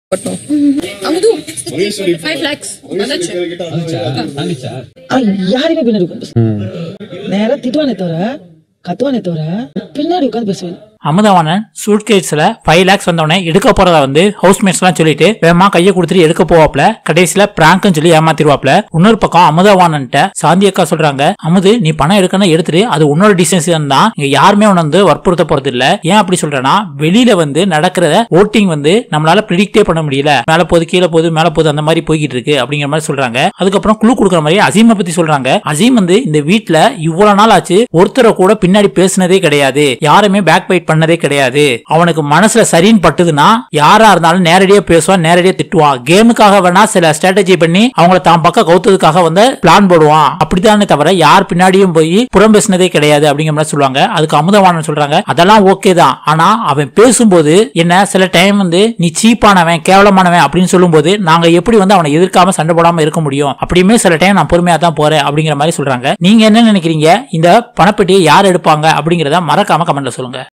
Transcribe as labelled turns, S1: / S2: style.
S1: பட்டோம் அமுது ஃபைவ் லேக்ஸ் வந்துச்சு
S2: அவன் யாரையுமே பின்னாடி உட்காந்து பேச நேரா திட்டுவானே தவிர கத்துவானே தவிர பின்னாடி உட்காந்து பேசுவேன்
S3: அமுதவாணன் சூட்கேஸ்ல ஃபைவ் லேக்ஸ் வந்தவொடனே எடுக்க போறதா வந்து ஹவுஸ்மேட்ஸ் எல்லாம் சொல்லிட்டு வேகமா கையை கொடுத்துட்டு எடுக்க போவாப்ல கடைசியில பிராங்க்னு சொல்லி ஏமாத்திருவாப்ல இன்னொரு பக்கம் அமுதவாணன்ட்ட சாந்தி அக்கா சொல்றாங்க அமுது நீ பணம் எடுக்கணும் எடுத்துட்டு அது உன்னோட டிசிஷன் தான் இங்க யாருமே உன்னை வந்து வற்புறுத்த போறது இல்ல ஏன் அப்படி சொல்றேன்னா வெளியில வந்து நடக்கிற ஓட்டிங் வந்து நம்மளால ப்ரிடிக்டே பண்ண முடியல மேல போகுது கீழே போகுது மேல போகுது அந்த மாதிரி போய்கிட்டு இருக்கு அப்படிங்கிற மாதிரி சொல்றாங்க அதுக்கப்புறம் குழு கொடுக்குற மாதிரி அசீமை பத்தி சொல்றாங்க அசீம் வந்து இந்த வீட்ல இவ்வளவு நாள் ஆச்சு ஒருத்தரை கூட பின்னாடி பேசினதே கிடையாது யாருமே பேக் பைட் பண்ணதே கிடையாது அவனுக்கு மனசுல சரின்னு பட்டுதுன்னா யாரா இருந்தாலும் நேரடியா பேசுவான் நேரடியா திட்டுவான் கேமுக்காக வேணா சில ஸ்ட்ராட்டஜி பண்ணி அவங்கள தான் பக்கம் கவுத்ததுக்காக வந்து பிளான் போடுவான் அப்படித்தானே தவிர யார் பின்னாடியும் போய் புறம் பேசினதே கிடையாது அப்படிங்கிற மாதிரி சொல்லுவாங்க அதுக்கு அமுதவானன் சொல்றாங்க அதெல்லாம் ஓகே தான் ஆனா அவன் பேசும்போது என்ன சில டைம் வந்து நீ சீப்பானவன் கேவலமானவன் அப்படின்னு சொல்லும்போது நாங்க எப்படி வந்து அவனை எதிர்க்காம சண்டை போடாம இருக்க முடியும் அப்படியுமே சில டைம் நான் பொறுமையா தான் போறேன் அப்படிங்கிற மாதிரி சொல்றாங்க நீங்க என்ன நினைக்கிறீங்க இந்த பணப்பெட்டியை யார் எடுப்பாங்க அப்படிங்கறத மறக்காம கமெண்ட்ல சொல்லுங்க